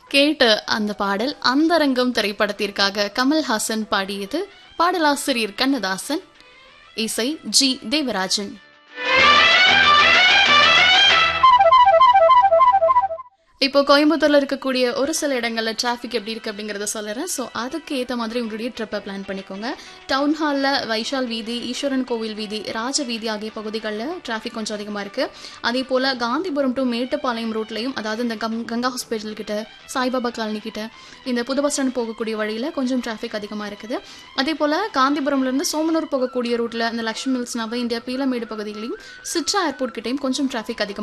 கேட்ட அந்த பாடல் அந்தரங்கம் திரைப்படத்திற்காக கமல்ஹாசன் பாடியது பாடலாசிரியர் கண்ணதாசன் இசை ஜி தேவராஜன் இப்போ கோயம்புத்தூர்ல இருக்கக்கூடிய ஒரு சில இடங்கள்ல டிராஃபிக் எப்படி இருக்கு அப்படிங்கறத சொல்லுறேன் ஸோ அதுக்கு ஏற்ற மாதிரி உங்களுடைய ட்ரிப்பை பிளான் பண்ணிக்கோங்க டவுன் ஹாலில் வைஷால் வீதி ஈஸ்வரன் கோவில் வீதி ராஜ வீதி ஆகிய பகுதிகளில் டிராஃபிக் கொஞ்சம் அதிகமாக இருக்கு அதே போல காந்திபுரம் டு மேட்டுப்பாளையம் ரூட்லையும் அதாவது இந்த கம் கங்கா ஹாஸ்பிட்டல் கிட்ட சாய்பாபா காலனி கிட்ட இந்த புது பஸ் ஸ்டாண்ட் போகக்கூடிய வழியில் கொஞ்சம் டிராஃபிக் அதிகமாக இருக்குது அதே போல காந்திபுரம்ல இருந்து சோமனூர் போகக்கூடிய ரூட்ல இந்த லக்ஷ்மி மில்ஸ் நவ இந்தியா பீலமேடு பகுதிகளையும் சிட்ரா ஏர்போர்ட் கிட்டையும் கொஞ்சம் டிராஃபிக் அதிகமாக